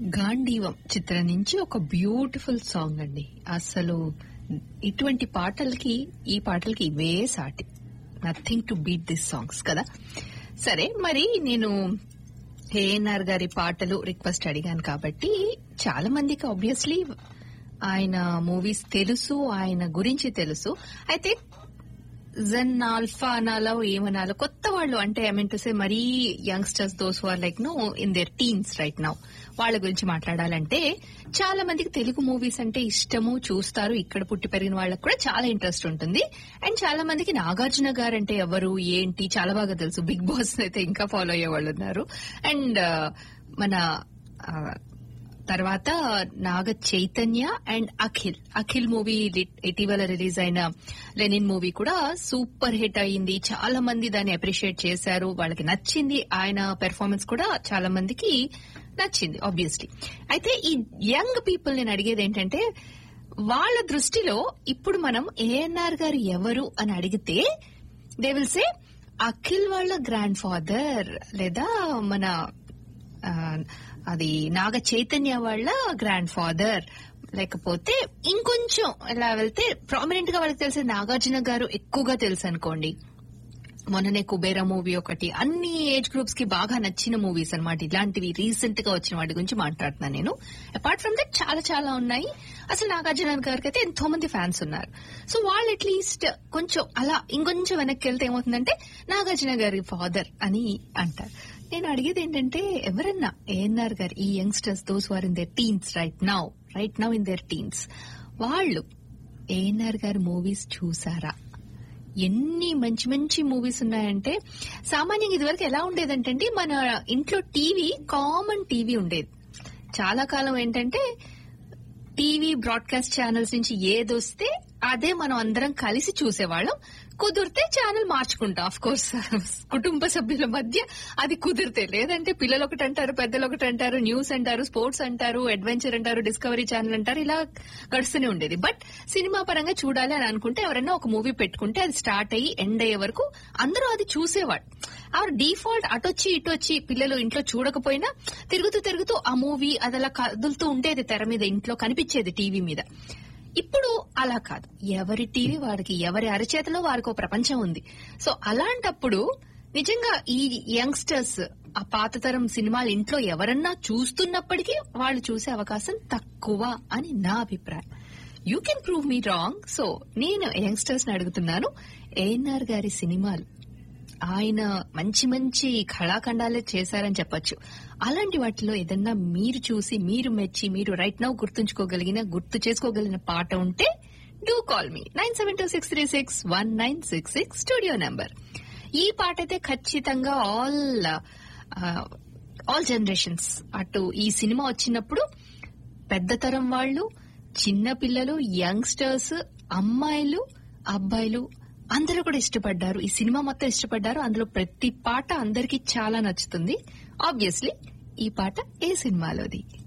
గాంధీవం చిత్రం నుంచి ఒక బ్యూటిఫుల్ సాంగ్ అండి అసలు ఇటువంటి పాటలకి ఈ పాటలకి ఇవే సాటి nothing to beat this songs కదా సరే మరి నేను ఏఎన్ఆర్ గారి పాటలు రిక్వెస్ట్ అడిగాను కాబట్టి చాలా మందికి ఆబ్వియస్లీ ఆయన మూవీస్ తెలుసు ఆయన గురించి తెలుసు అయితే జెన్ ఆల్ఫా అనాలో ఏమనాలో కొత్త వాళ్ళు అంటే ఐ మీన్ టు సే మరీ youngsters those are like no in their teens right now వాళ్ళ గురించి మాట్లాడాలంటే చాలా మందికి తెలుగు మూవీస్ అంటే ఇష్టము చూస్తారు ఇక్కడ పుట్టి పెరిగిన వాళ్ళకి కూడా చాలా ఇంట్రెస్ట్ ఉంటుంది అండ్ చాలా మందికి నాగార్జున గారు అంటే ఎవరు ఏంటి చాలా బాగా తెలుసు బిగ్ బాస్ అయితే ఇంకా ఫాలో అయ్యే వాళ్ళు ఉన్నారు అండ్ మన ఆ, తర్వాత నాగ చైతన్య అండ్ అఖిల్ అఖిల్ మూవీ ఇటీవల రిలీజ్ అయిన లెనిన్ మూవీ కూడా సూపర్ హిట్ అయింది చాలా మంది దాన్ని అప్రిషియేట్ చేశారు వాళ్ళకి నచ్చింది ఆయన పెర్ఫార్మెన్స్ కూడా చాలా మందికి నచ్చింది ఆబ్వియస్లీ అయితే ఈ యంగ్ పీపుల్ నేను అడిగేది ఏంటంటే వాళ్ళ దృష్టిలో ఇప్పుడు మనం ఏఎన్ఆర్ గారు ఎవరు అని అడిగితే దే విల్ సే అఖిల్ వాళ్ళ గ్రాండ్ ఫాదర్ లేదా మన ఆ, అది నాగ చైతన్య వాళ్ళ గ్రాండ్ ఫాదర్ లేకపోతే ఇంకొంచెం ఇలా వెళ్తే ప్రామినెంట్ గా వాళ్ళకి తెలిసే నాగార్జున గారు ఎక్కువగా తెలుసు అనుకోండి మొన్ననే కుబేరా మూవీ ఒకటి అన్ని ఏజ్ గ్రూప్స్ కి బాగా నచ్చిన మూవీస్ అన్నమాట ఇలాంటివి రీసెంట్ గా వచ్చిన వాటి గురించి మాట్లాడుతున్నాను నేను అపార్ట్ ఫ్రమ్ దట్ చాలా చాలా ఉన్నాయి అసలు నాగార్జున గారికి అయితే ఎంతో మంది ఫ్యాన్స్ ఉన్నారు సో వాళ్ళు అట్లీస్ట్ కొంచెం అలా ఇంకొంచెం వెనక్కి వెళ్తే ఏమవుతుందంటే నాగార్జున గారి ఫాదర్ అని అంటారు నేను అడిగేది ఏంటంటే ఎవరన్నా ఏఎన్ఆర్ గారు ఈ youngsters those are in their teens right now right now in their teens వాళ్ళు ఏఎన్ఆర్ గారి మూవీస్ చూసారా ఎన్ని మంచి మంచి మూవీస్ ఉన్నాయంటే సామాన్యంగా ఇదివరకు ఎలా ఉండేదంటే మన ఇంట్లో టీవీ కామన్ టీవీ ఉండేది చాలా కాలం ఏంటంటే టీవీ బ్రాడ్కాస్ట్ ఛానల్స్ నుంచి ఏదొస్తే అదే మనం అందరం కలిసి చూసేవాళ్ళం కుదిరితే ఛానల్ మార్చుకుంటాం ఆఫ్ కోర్స్ కుటుంబ సభ్యుల మధ్య అది కుదిరితే లేదంటే పిల్లలు ఒకటి అంటారు పెద్దలు ఒకటి అంటారు న్యూస్ అంటారు స్పోర్ట్స్ అంటారు అడ్వెంచర్ అంటారు డిస్కవరీ ఛానల్ అంటారు ఇలా గడుస్తూనే ఉండేది బట్ సినిమా పరంగా చూడాలి అని అనుకుంటే ఎవరైనా ఒక మూవీ పెట్టుకుంటే అది స్టార్ట్ అయ్యి ఎండ్ అయ్యే వరకు అందరూ అది చూసేవాడు ఆ డిఫాల్ట్ అటొచ్చి ఇటొచ్చి పిల్లలు ఇంట్లో చూడకపోయినా తిరుగుతూ తిరుగుతూ ఆ మూవీ అది అలా కదులుతూ ఉండేది తెర మీద ఇంట్లో కనిపించేది టీవీ మీద ఇప్పుడు అలా కాదు ఎవరి టీవీ వాడికి ఎవరి అరచేతిలో వారికి ఒక ప్రపంచం ఉంది సో అలాంటప్పుడు నిజంగా ఈ యంగ్స్టర్స్ ఆ పాత తరం సినిమాలు ఇంట్లో ఎవరన్నా చూస్తున్నప్పటికీ వాళ్ళు చూసే అవకాశం తక్కువ అని నా అభిప్రాయం you can prove me wrong so నేను యంగ్స్టర్స్ ని అడుగుతున్నాను ఏఎన్ఆర్ గారి సినిమాలు ఆయన మంచి మంచి కళాఖండాలే చేశారని చెప్పొచ్చు అలాంటి వాటిలో ఏదన్నా మీరు చూసి మీరు మెచ్చి మీరు రైట్ నౌ గుర్తుంచుకోగలిగిన గుర్తు చేసుకోగలిగిన పాట ఉంటే do call me nine seven two six three six one nine six six studio number ఈ పాట అయితే ఖచ్చితంగా ఆల్ ఆల్ జనరేషన్స్ అటు ఈ సినిమా వచ్చినప్పుడు పెద్ద తరం వాళ్ళు చిన్న పిల్లలు యంగ్స్టర్స్ అమ్మాయిలు అబ్బాయిలు అందరూ కూడా ఇష్టపడ్డారు ఈ సినిమా మొత్తం ఇష్టపడ్డారు అందులో ప్రతి పాట అందరికీ చాలా నచ్చుతుంది ఆబ్వియస్లీ ఈ పాట ఏ సినిమాలోది